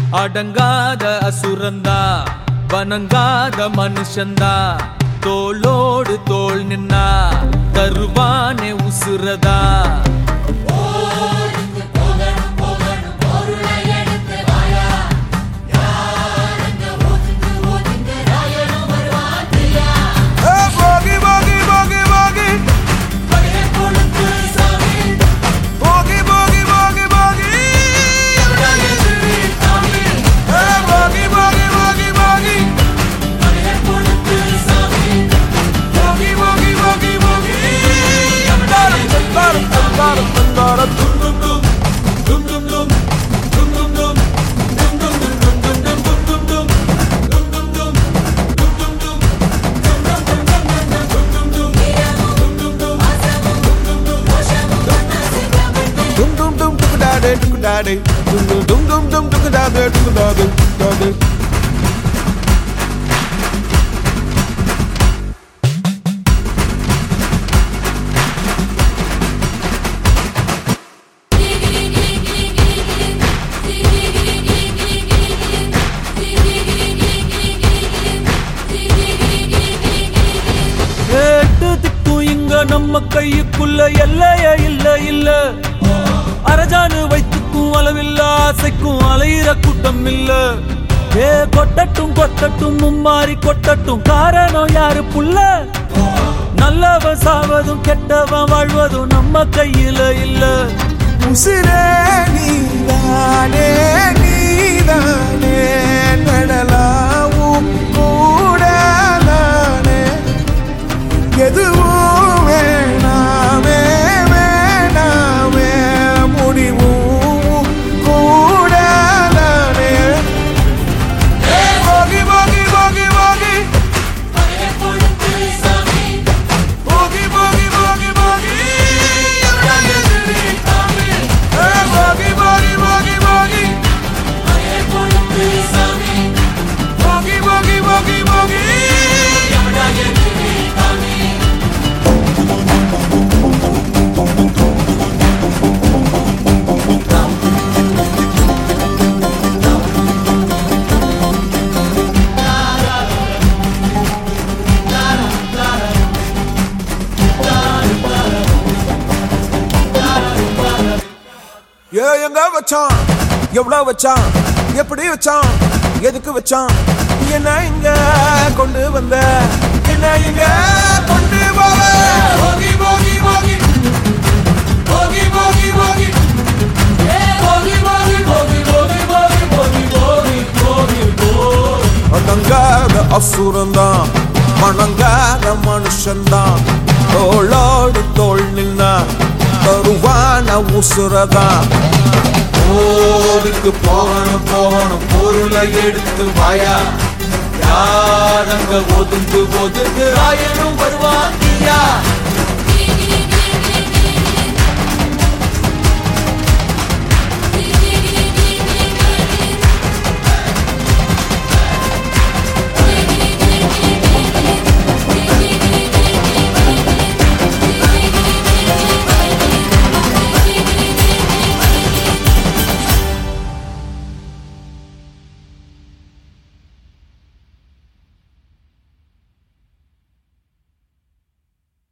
அடங்காத அசுரந்தா வணங்காத மனுஷந்தா தோளோடு தோள் நின்னா தருவானே உசுரதா Hey, boogie, boogie, boogie, boogie. Boogie, boogie, boogie, boogie. Hey, boogie, boogie, boogie, boogie. Boogie, boogie, boogie, boogie. Dum, dum, dum, dum, dum, dum, dum, dum, dum, dum. Dum, dum, dum. Dum, dum, dum. Dum, dum, dum, dum, dum, dum, dum, dum, dum. Dum, dum, dum. Dum, dum, dum. Dum dum dum dum da da dum da da dum dum dum dum dum dum da da dum da da da da எட்டு திக்கும் இங்க நம்ம கையுக்குள்ள எல்லைய இல்ல இல்ல அரஜானு வைத்துக்கும் அளவில்ல ஆசைக்கும் அலையிற கூட்டம் இல்ல ஏ கொட்டட்டும் கொட்டட்டும் மும்மாறி கொட்டட்டும் காரணம் யாரு புள்ள நல்லவன் சாவதும் கெட்டவன் வாழ்வதும் நம்ம கையில இல்ல உசிரே நீதானே நீதானே நடலாவும் கூட நானே எதுவும் வேணாமே வேணாமே முடிவும் கூட நானே போகி போகி போகி போகி போகி போகி போகி போகி Hey, boogie, boogie, boogie, boogie. Boogie, boogie, boogie, boogie. ஏ எங்க வச்சான் எவ்வளவு வச்சான் எப்படி வச்சான் எதுக்கு வச்சான் என்ன இங்க கொண்டு வந்த என்ன இங்க கொண்டு போவ போகி போகி போகி போகி போகி போகி போகி போகி போகி போகி போகி போகி போகி போகி போகி அடங்காத அசுரந்தான் மணங்காத மனுஷன்தான் தோளோடு தோள் நின்னா தருவான உசுரதான் ஊருக்கு போகணும் போகணும் பொருளை எடுத்து வாயா யார் அங்க ஒதுங்கு ஒதுங்கு ஆயனும் வருவாங்கியா Gigi,